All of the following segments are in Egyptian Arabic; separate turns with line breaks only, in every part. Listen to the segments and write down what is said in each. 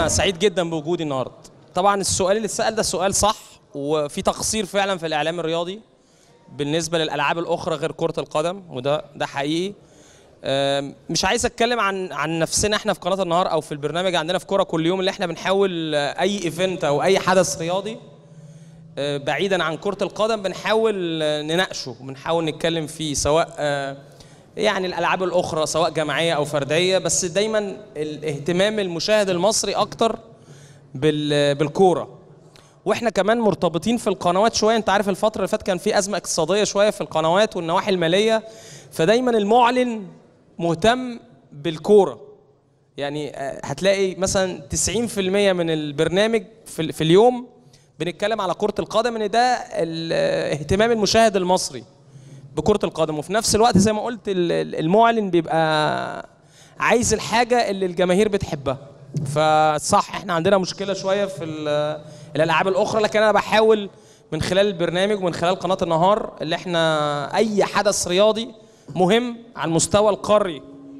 انا سعيد جدا بوجودي النهارده طبعا السؤال اللي اتسال ده سؤال صح وفي تقصير فعلا في الاعلام الرياضي بالنسبه للالعاب الاخرى غير كره القدم وده ده حقيقي أم، مش عايز اتكلم عن عن نفسنا احنا في قناه النهار او في البرنامج عندنا في كوره كل يوم اللي احنا بنحاول آه، اي ايفنت او اي حدث رياضي آه، بعيدا عن كره القدم بنحاول آه، نناقشه بنحاول نتكلم فيه سواء آه، يعني الالعاب الاخرى سواء جماعيه او فرديه بس دايما الاهتمام المشاهد المصري اكتر بال- بالكوره واحنا كمان مرتبطين في القنوات شويه انت عارف الفتره اللي فاتت كان في ازمه اقتصاديه شويه في القنوات والنواحي الماليه فدايما المعلن مهتم بالكوره يعني آه، هتلاقي مثلا 90% من البرنامج في, ال- في اليوم بنتكلم على كرة القدم ان ده ال- آه، اهتمام المشاهد المصري بكرة القدم وفي نفس الوقت زي ما قلت ال- ال- المعلن بيبقى عايز الحاجة اللي الجماهير بتحبها فصح احنا عندنا مشكلة شوية في ال- الالعاب الاخرى لكن انا بحاول من خلال البرنامج ومن خلال قناة النهار اللي احنا اي حدث رياضي مهم على المستوى القاري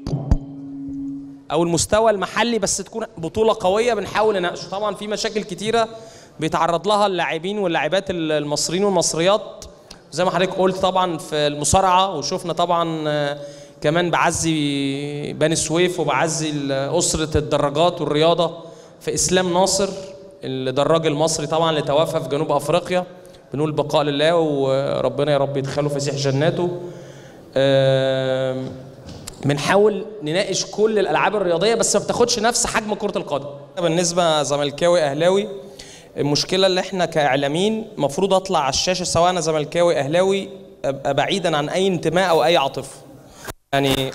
او المستوى المحلي بس تكون بطوله قويه بنحاول نناقشه طبعا في مشاكل كتيره بيتعرض لها اللاعبين واللاعبات المصريين والمصريات زي ما حضرتك قلت طبعا في المصارعه وشفنا طبعا آه، كمان بعزي بني سويف وبعزي ال- اسره الدراجات والرياضه في اسلام ناصر الدراج المصري طبعا اللي توفى في جنوب افريقيا بنقول بقاء لله وربنا يا رب يدخله فسيح جناته آم، بنحاول نناقش كل الالعاب الرياضيه بس ما بتاخدش نفس حجم كره القدم بالنسبه زملكاوي اهلاوي المشكله اللي احنا كاعلاميين المفروض اطلع على الشاشه سواء انا زملكاوي اهلاوي ابقى بعيدا عن اي انتماء او اي عاطفه يعني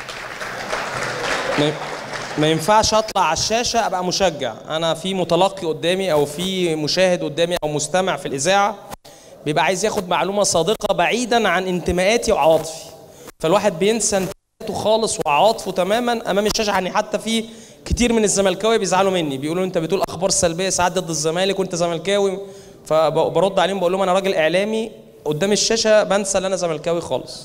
ما- ما ينفعش اطلع على الشاشه ابقى مشجع انا في متلقي قدامي او في مشاهد قدامي او مستمع في الاذاعه بيبقى عايز ياخد معلومه صادقه بعيدا عن انتماءاتي وعواطفي فالواحد بينسى انتماءاته خالص وعواطفه تماما امام الشاشه يعني حتى في كتير من الزملكاويه بيزعلوا مني بيقولوا انت بتقول اخبار سلبيه ساعات ضد الزمالك وانت زملكاوي فبرد عليهم بقول لهم انا راجل اعلامي قدام الشاشه بنسى ان انا زملكاوي خالص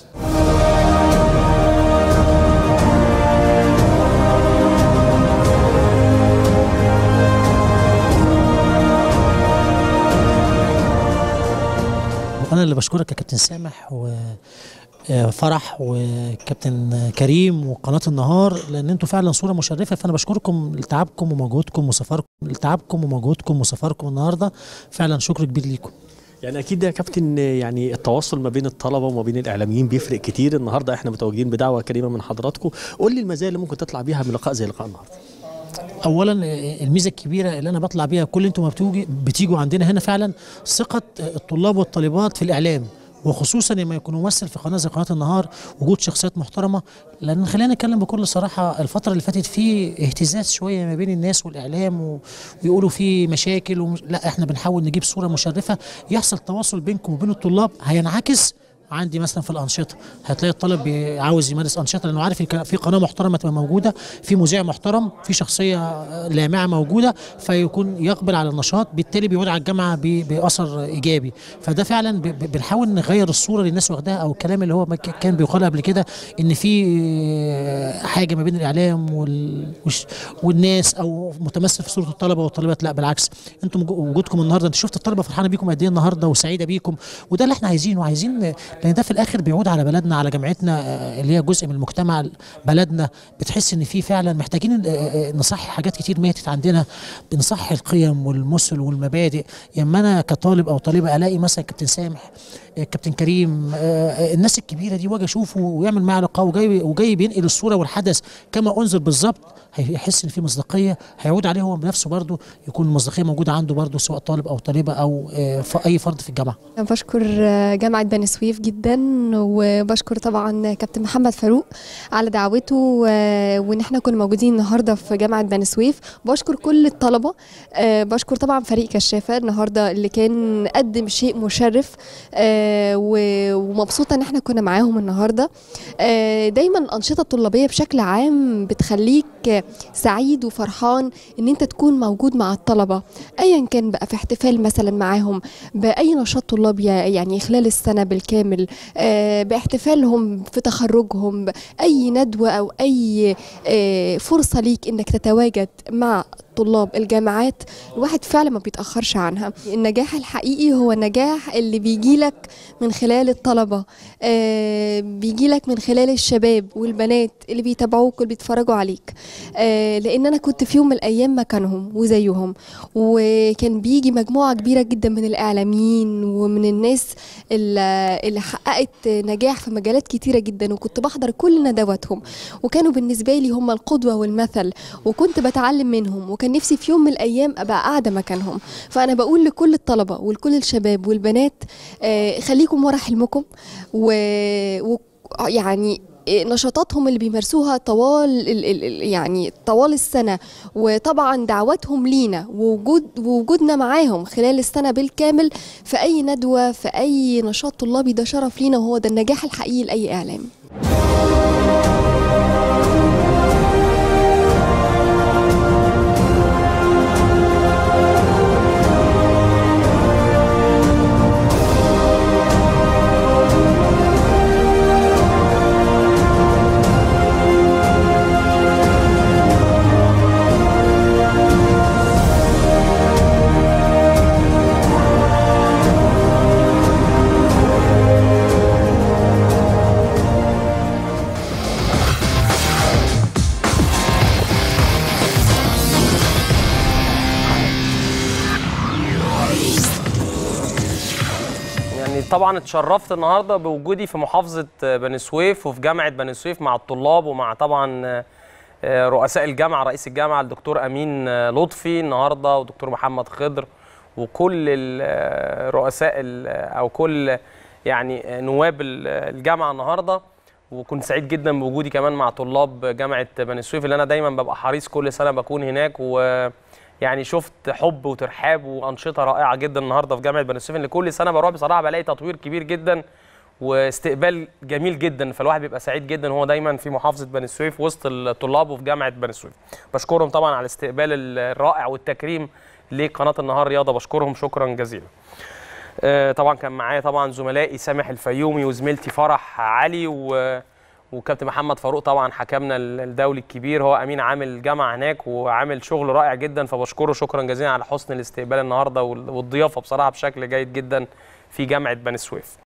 وانا اللي بشكرك يا كابتن سامح وفرح وكابتن كريم وقناه النهار لان انتوا فعلا صوره مشرفه فانا بشكركم لتعبكم ومجهودكم وسفركم لتعبكم ومجهودكم وسفركم النهارده فعلا شكر كبير ليكم
يعني اكيد يا كابتن يعني التواصل ما بين الطلبه وما بين الاعلاميين بيفرق كتير النهارده احنا متواجدين بدعوه كريمه من حضراتكم قول لي المزايا اللي ممكن تطلع بيها من لقاء زي لقاء النهارده
اولا الميزه الكبيره اللي انا بطلع بيها كل انتوا ما بتيجوا بتيجوا عندنا هنا فعلا ثقه الطلاب والطالبات في الاعلام وخصوصا لما يكون ممثل في قناه زي قناه النهار وجود شخصيات محترمه لان خلينا نتكلم بكل صراحه الفتره اللي فاتت في اهتزاز شويه ما بين الناس والاعلام و... ويقولوا في مشاكل ومش... لا احنا بنحاول نجيب صوره مشرفه يحصل تواصل بينكم وبين الطلاب هينعكس عندي مثلا في الانشطه هتلاقي الطالب بي- عاوز يمارس انشطه لانه عارف إن في قناه محترمه تبقى موجوده في مذيع محترم في شخصيه آه، لامعه موجوده فيكون يقبل على النشاط بالتالي بيعود على الجامعه ب- باثر ايجابي فده فعلا ب- ب- بنحاول نغير الصوره اللي الناس واخداها او الكلام اللي هو ما ك- كان بيقال قبل كده ان في آه، حاجه ما بين الاعلام وال... وش- والناس او متمثل في صوره الطلبه والطالبات لا بالعكس انتم وجو- وجودكم النهارده انت شفت الطلبه فرحانه بيكم قد ايه النهارده وسعيده بيكم وده اللي احنا عايزينه عايزين لان ده في الاخر بيعود على بلدنا على جامعتنا آه، اللي هي جزء من المجتمع بلدنا بتحس ان في فعلا محتاجين آه، آه، نصحي حاجات كتير ماتت عندنا بنصحي القيم والمثل والمبادئ لما انا كطالب او طالبه الاقي مثلا كابتن سامح آه، كابتن كريم آه، آه، الناس الكبيره دي واجي اشوفه ويعمل معاه لقاء وجاي وجاي بينقل الصوره والحدث كما انزل بالظبط هيحس ان في مصداقيه هيعود عليه هو بنفسه برضه يكون المصداقيه موجوده عنده برضه سواء طالب او طالبه او آه، ف- اي فرد في الجامعه
بشكر جامعة بني سويف جدا وبشكر طبعا كابتن محمد فاروق على دعوته و- وان احنا كنا موجودين النهارده في جامعة بني سويف بشكر كل الطلبة آه، بشكر طبعا فريق كشافة النهارده اللي كان قدم شيء مشرف آه، و- ومبسوطة ان احنا كنا معاهم النهارده آه، دايما الأنشطة الطلابية بشكل عام بتخليك سعيد وفرحان ان انت تكون موجود مع الطلبة ايا كان بقى في احتفال مثلا معاهم باي نشاط طلابي يعني خلال السنه بالكامل آه، باحتفالهم في تخرجهم اي ندوه او اي آه، فرصه ليك انك تتواجد مع الطلاب الجامعات الواحد فعلا ما بيتاخرش عنها النجاح الحقيقي هو النجاح اللي بيجي لك من خلال الطلبه آه بيجي لك من خلال الشباب والبنات اللي بيتابعوك واللي بيتفرجوا عليك آه لان انا كنت في يوم من الايام مكانهم وزيهم وكان بيجي مجموعه كبيره جدا من الاعلاميين ومن الناس اللي اللي حققت نجاح في مجالات كتيره جدا وكنت بحضر كل ندواتهم وكانوا بالنسبه لي هم القدوه والمثل وكنت بتعلم منهم وكان نفسي في يوم من الايام ابقى قاعده مكانهم فانا بقول لكل الطلبه ولكل الشباب والبنات آه، خليكم ورا حلمكم و... و... يعني نشاطاتهم اللي بيمارسوها طوال ال- ال- ال- يعني طوال السنه وطبعا دعواتهم لينا ووجود ووجودنا معاهم خلال السنه بالكامل في اي ندوه في اي نشاط طلابي ده شرف لينا وهو ده النجاح الحقيقي لاي اعلامي
يعني طبعا اتشرفت النهارده بوجودي في محافظه بني سويف وفي جامعه بني سويف مع الطلاب ومع طبعا آه، رؤساء الجامعه رئيس الجامعه الدكتور امين آه، لطفي النهارده ودكتور محمد خضر وكل ال- آه، رؤساء ال- او كل يعني آه، نواب ال- الجامعه النهارده وكنت سعيد جدا بوجودي كمان مع طلاب جامعه بني سويف اللي انا دايما ببقى حريص كل سنه بكون هناك و يعني شفت حب وترحاب وانشطه رائعه جدا النهارده في جامعه بني سويف اللي كل سنه بروح بصراحه بلاقي تطوير كبير جدا واستقبال جميل جدا فالواحد بيبقى سعيد جدا وهو دايما في محافظه بني سويف وسط الطلاب وفي جامعه بني سويف بشكرهم طبعا على الاستقبال الرائع والتكريم لقناه النهار رياضه بشكرهم شكرا جزيلا آه، طبعا كان معايا طبعا زملائي سامح الفيومي وزميلتي فرح علي و وكابتن محمد فاروق طبعا حكمنا الدولي الكبير هو امين عامل الجامعه هناك وعامل شغل رائع جدا فبشكره شكرا جزيلا على حسن الاستقبال النهارده وال- والضيافه بصراحه بشكل جيد جدا في جامعه بني سويف